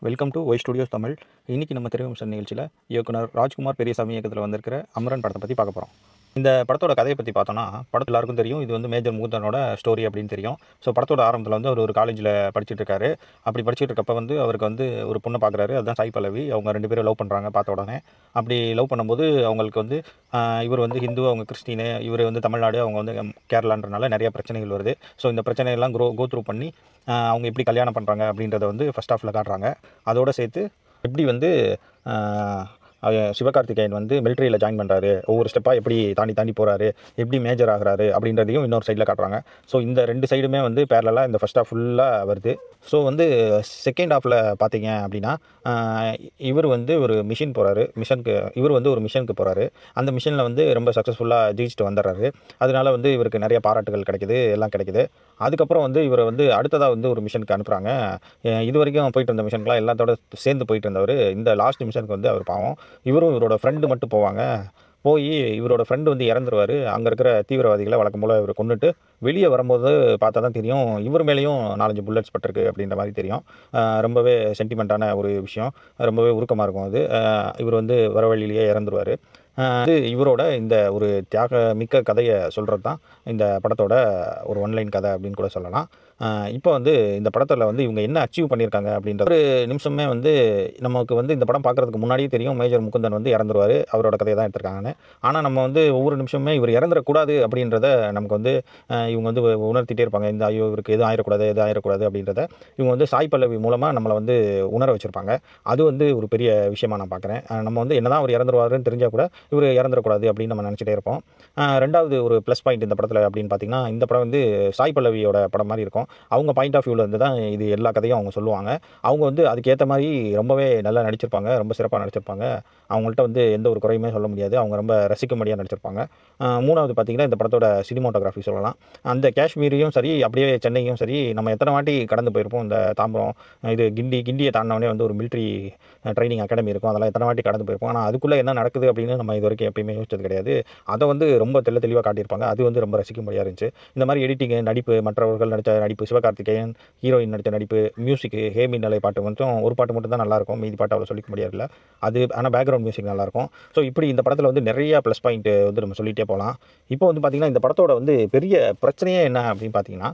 welcome to Y studios Tamil இன்றைக்கி நம்ம திரைவிமர்சன நிகழ்ச்சியில் இயக்குனர் ராஜ்குமார் பெரியசாமி இயக்கத்தில் வந்திருக்கிற அமரன் படத்தை பற்றி பார்க்க போகிறோம் இந்த படத்தோட கதையை பற்றி பார்த்தோன்னா படத்தில் எல்லாருக்கும் தெரியும் இது வந்து மேஜர் முகுந்தனோட ஸ்டோரி அப்படின்னு தெரியும் ஸோ படத்தோட ஆரம்பத்தில் வந்து அவர் ஒரு காலேஜில் படிச்சுட்டு இருக்காரு அப்படி படிச்சுட்டு இருக்கப்ப வந்து அவருக்கு வந்து ஒரு பொண்ணை பார்க்குறாரு அதுதான் சாய் பல்லவி அவங்க ரெண்டு பேரும் லவ் பண்ணுறாங்க பார்த்த உடனே அப்படி லவ் பண்ணும்போது அவங்களுக்கு வந்து ஆஹ், இவர் வந்து ஹிந்து அவங்க கிறிஸ்டினு இவர் வந்து தமிழ்நாடு அவங்க வந்து கேரளான்றனால நிறைய பிரச்சனைகள் வருது ஸோ இந்த பிரச்சனையெல்லாம் க்ரோ கோ த்ரூ பண்ணி ஆஹ், அவங்க எப்படி கல்யாணம் பண்ணுறாங்க அப்படின்றத வந்து ஃபஸ்ட் ஹாஃபில் காட்டுறாங்க அதோடு சேர்த்து எப்படி வந்து ஆஹ், அவ- சிவகார்த்திகேயன் வந்து மிலிட்ரியில் ஜாயின் பண்ணுறாரு ஒவ்வொரு ஸ்டெப்பாக எப்படி தாண்டி தாண்டி போகிறாரு எப்படி மேஜர் ஆகுறாரு அப்படின்றதையும் இன்னொரு சைடில் காட்டுறாங்க ஸோ இந்த ரெண்டு சைடுமே வந்து பேரலாக இந்த ஃபஸ்ட் ஹாஃப் ஃபுல்லாக வருது ஸோ வந்து செகண்ட் ஹாஃபில் பார்த்தீங்க அப்படின்னா ஆஹ், இவர் வந்து ஒரு மிஷின் போகிறாரு மிஷனுக்கு இவர் வந்து ஒரு மிஷனுக்கு போகிறாரு அந்த மிஷனில் வந்து ரொம்ப சக்ஸஸ்ஃபுல்லாக ஜெயிச்சுட்டு வந்துடுறாரு அதனால வந்து இவருக்கு நிறைய பாராட்டுகள் கிடைக்குது எல்லாம் கிடைக்குது அதுக்கப்புறம் வந்து இவரை வந்து அடுத்ததாக வந்து ஒரு மிஷனுக்கு அனுப்புகிறாங்க அஹ் இது வரைக்கும் போயிட்டு இருந்த மிஷனுக்குலாம் எல்லாத்தோட சேர்ந்து போயிட்டு இருந்தவர் இந்த லாஸ்ட் மிஷனுக்கு வந்து அவர் பாவம் இவரும் இவரோட ஃப்ரெண்டு மட்டும் போவாங்க போய் இவரோட ஃப்ரெண்டு வந்து இறந்துருவார் அங்கே இருக்கிற தீவிரவாதிகளை வழக்கம் போல் இவர் கொண்டுட்டு வெளியே வரும்போது பார்த்தா தான் தெரியும் இவர் மேலேயும் நாலஞ்சு புல்லட்ஸ் பட்டிருக்கு அப்படின்ற மாதிரி தெரியும் அஹ் ரொம்பவே சென்டிமெண்ட்டான ஒரு விஷயம் ரொம்பவே உருக்கமாக இருக்கும் அது அஹ் இவர் வந்து வர வழியிலேயே இறந்துருவார் இது இவரோட இந்த ஒரு தியாக மிக்க கதையை சொல்கிறது தான் இந்த படத்தோட ஒரு ஒன்லைன் கதை அப்படின்னு கூட சொல்லலாம் இப்போ வந்து இந்த படத்தில் வந்து இவங்க என்ன அச்சீவ் பண்ணியிருக்காங்க அப்படின்ற ஒரு நிமிஷமே வந்து நமக்கு வந்து இந்த படம் பார்க்குறதுக்கு முன்னாடியே தெரியும் மேஜர் முகுந்தன் வந்து இறந்துருவார் அவரோட கதையை தான் எடுத்திருக்காங்கன்னு ஆனால் நம்ம வந்து ஒவ்வொரு நிமிஷமே இவர் இறந்துடக்கூடாது அப்படின்றத நமக்கு வந்து அஹ், இவங்க வந்து உணர்த்திட்டே இருப்பாங்க இந்த ஐயோ இவருக்கு எதுவும் ஆயிடக்கூடாது எதுவும் ஆயிடக்கூடாது அப்படின்றத இவங்க வந்து சாய் பல்லவி மூலமாக நம்மளை வந்து உணர வச்சுருப்பாங்க அது வந்து ஒரு பெரிய விஷயமா நான் பார்க்குறேன் நம்ம வந்து என்னதான் அவர் இறந்துருவாருன்னு தெரிஞ்சால் கூட இவர் இறந்துடக்கூடாது அப்படின்னு நம்ம நினச்சிட்டே இருப்போம் அஹ், ரெண்டாவது ஒரு ப்ளஸ் பாயிண்ட் இந்த படத்தில் அப்படின்னு பார்த்தீங்கன்னா இந்த படம் வந்து சாய் பல்லவியோட படம் மாதிரி இருக்கும் அவங்க பாயிண்ட் ஆஃப் வியூவில் இருந்து தான் இது எல்லா கதையும் அவங்க சொல்லுவாங்க அவங்க வந்து அதுக்கேற்ற மாதிரி ரொம்பவே நல்லா நடிச்சிருப்பாங்க ரொம்ப சிறப்பாக நடிச்சிருப்பாங்க அவங்கள்ட்ட வந்து எந்த ஒரு குறையுமே சொல்ல முடியாது அவங்க ரொம்ப ரசிக்கும்படியாக நடிச்சிருப்பாங்க அஹ் மூணாவது பார்த்தீங்கன்னா இந்த படத்தோட சினிமோட்டோகிராஃபி சொல்லலாம் அந்த காஷ்மீரையும் சரி அப்படியே சென்னையும் சரி நம்ம எத்தனை வாட்டி கடந்து போயிருப்போம் இந்த தாம்பரம் இது கிண்டி கிண்டியை தாண்டினவனே வந்து ஒரு மிலிட்ரி ட்ரைனிங் அகாடமி இருக்கும் அதெல்லாம் எத்தனை வாட்டி கடந்து போயிருப்போம் ஆனால் அதுக்குள்ளே என்ன நடக்குது அப்படின்னு நம்ம இது வரைக்கும் எப்பயுமே யோசிச்சது கிடையாது அதை வந்து ரொம்ப தெள்ள தெளிவாக காட்டியிருப்பாங்க அது வந்து ரொம்ப ரசிக்கும்படியாக இருந்துச்சு இந்த மாதிரி எடிட்டிங் நடிப்பு மற்றவர்கள் நடித்த நடிப்பு சிவகார்த்திகேயன் ஹீரோயின் நடித்த நடிப்பு மியூசிக்கு ஹேமி நிலை பாட்டு மட்டும் ஒரு பாட்டு மட்டும் தான் நல்லாயிருக்கும் மீதி பாட்டு அவ்வளோ சொல்லிக்க முடியாது இல்லை அது ஆனால் பேக்ரவுண்ட் மியூசிக் நல்லாயிருக்கும் ஸோ இப்படி இந்த படத்தில் வந்து நிறைய ப்ளஸ் பாயிண்ட் வந்து நம்ம சொல்லிகிட்டே போகலாம் இப்போ வந்து பார்த்திங்கன்னா இந்த படத்தோட வந்து பெரிய பிரச்சனையே என்ன அப்படின்னு பார்த்தீங்கன்னா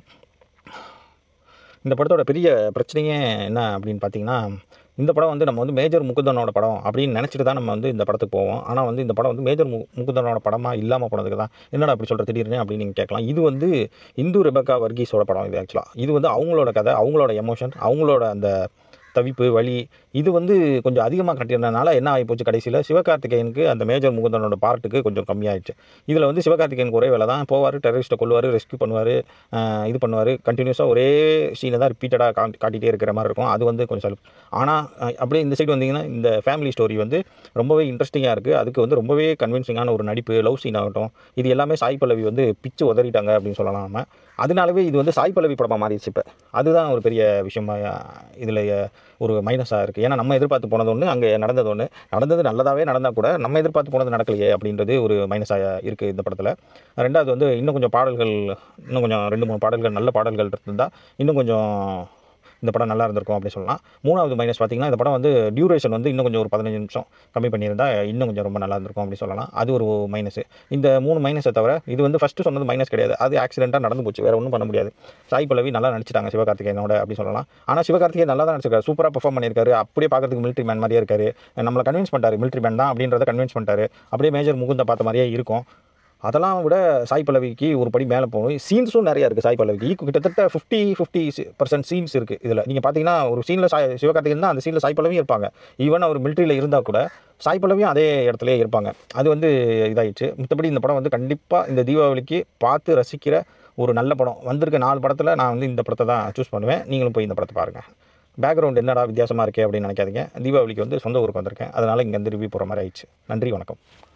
இந்த படத்தோட பெரிய பிரச்சனையே என்ன அப்படின்னு பார்த்தீங்கன்னா இந்த படம் வந்து நம்ம வந்து மேஜர் முகுந்தனோட படம் அப்படின்னு நினச்சிட்டு தான் நம்ம வந்து இந்த படத்துக்கு போவோம் ஆனால் வந்து இந்த படம் வந்து மேஜர் மு முகுந்தனோட படமாக இல்லாமல் போனதுக்கு தான் என்னடா அப்படி சொல்கிற திடீர்னு அப்படின்னு நீங்கள் கேட்கலாம் இது வந்து இந்து ரெபக்கா வர்கீஸோட படம் இது ஆக்சுவலாக இது வந்து அவங்களோட கதை அவங்களோட எமோஷன் அவங்களோட அந்த தவிப்பு வலி இது வந்து கொஞ்சம் அதிகமாக கட்டியிருந்தனால என்ன ஆகி போச்சு கடைசியில் சிவகார்த்திகேயனுக்கு அந்த மேஜர் முகுந்தனோட பார்ட்டுக்கு கொஞ்சம் கம்மியாயிடுச்சு இதில் வந்து சிவகார்த்திகேயனுக்கு ஒரே வேலை தான் போவார் டெரரிஸ்ட்டை கொள்வார் ரெஸ்க்யூ பண்ணுவார் இது பண்ணுவார் கண்டினியூஸாக ஒரே சீனை தான் ரிப்பீட்டடாக கா காட்டிகிட்டே இருக்கிற மாதிரி இருக்கும் அது வந்து கொஞ்சம் சலுப்பு ஆனால் அஹ், அப்படியே இந்த சைடு வந்தீங்கன்னா இந்த ஃபேமிலி ஸ்டோரி வந்து ரொம்பவே இன்ட்ரெஸ்டிங்காக இருக்குது அதுக்கு வந்து ரொம்பவே கன்வின்சிங்கான ஒரு நடிப்பு லவ் சீன் ஆகட்டும் இது எல்லாமே சாய் பல்லவி வந்து பிச்சு உதறிட்டாங்க அப்படின்னு சொல்லலாம் நம்ம அதனாலவே இது வந்து சாய் பல்லவி படமாக மாறிடுச்சு இப்போ அதுதான் ஒரு பெரிய விஷயமா இதில் ஒரு மைனஸாக இருக்குது ஏன்னா நம்ம எதிர்பார்த்து போனது ஒன்று அங்கே நடந்தது ஒன்று நடந்தது நல்லதாகவே நடந்தால் கூட நம்ம எதிர்பார்த்து போனது நடக்கலையே அப்படின்றது ஒரு மைனஸாக இருக்குது இந்த படத்தில் ரெண்டாவது வந்து இன்னும் கொஞ்சம் பாடல்கள் இன்னும் கொஞ்சம் ரெண்டு மூணு பாடல்கள் நல்ல பாடல்கள் இருந்தால் இன்னும் கொஞ்சம் இந்த படம் நல்லா இருந்திருக்கும் அப்படி சொல்லலாம் மூணாவது மைனஸ் பார்த்தீங்கன்னா இந்த படம் வந்து டியூரேஷன் வந்து இன்னும் கொஞ்சம் ஒரு பதினஞ்சு நிமிஷம் கம்மி பண்ணியிருந்தா இன்னும் கொஞ்சம் ரொம்ப நல்லா இருந்திருக்கும் அப்படி சொல்லலாம் அது ஒரு மைனஸ் இந்த மூணு மைனஸை தவிர இது வந்து ஃபஸ்ட்டு சொன்னது மைனஸ் கிடையாது அது ஆக்சிடென்ட்டாக நடந்து போச்சு வேறு ஒன்றும் பண்ண முடியாது சாய் பல்லவி நல்லா நடிச்சிட்டாங்க சிவகார்த்திகேயனோட அப்படி சொல்லலாம் ஆனால் சிவகார்த்திகேயன் நல்லா தான் நடிச்சிருக்காரு சூப்பராக பெர்ஃபார்ம் பண்ணியிருக்காரு அப்படியே பார்க்கறதுக்கு மிலிட்ரி மேன் மாதிரியே இருக்காரு நம்மளை கன்வின்ஸ் பண்ணிட்டாரு மிலிட்ரி மேன் தான் அப்படின்றத கன்வின்ஸ் பண்ணிட்டாரு அப்படியே மேஜர் முகுந்த பார்த்த மாதிரியே இருக்கும் அதெல்லாம் விட சாய் பல்லவிக்கு ஒரு படி மேலே போகணும் சீன்ஸும் நிறையா இருக்குது சாய் பல்லவிக்கு ஈக்கு- கிட்டத்தட்ட ஃபிஃப்டி ஃபிஃப்டி பர்சன்ட் சீன்ஸ் இருக்குது இதில் நீங்கள் பார்த்தீங்கன்னா ஒரு சீனில் சாய் சிவகார்த்திகேயன் தான் அந்த சீனில் சாய் பல்லவியும் இருப்பாங்க ஈவன் அவர் மிலிட்ரியில் இருந்தால் கூட சாய் பல்லவியும் அதே இடத்துலயே இருப்பாங்க அது வந்து இதாயிடுச்சு மற்றபடி இந்த படம் வந்து கண்டிப்பாக இந்த தீபாவளிக்கு பார்த்து ரசிக்கிற ஒரு நல்ல படம் வந்திருக்க நாலு படத்தில் நான் வந்து இந்த படத்தை தான் சூஸ் பண்ணுவேன் நீங்களும் போய் இந்த படத்தை பாருங்கள் பேக்ரவுண்ட் என்னடா வித்தியாசமாக இருக்கே அப்படின்னு நினைக்காதீங்க தீபாவளிக்கு வந்து சொந்த ஊருக்கு வந்திருக்கேன் அதனால் இங்கே வந்து ரிவ்யூ போகிற மாதிரி ஆயிடுச்சு நன்றி வணக்கம்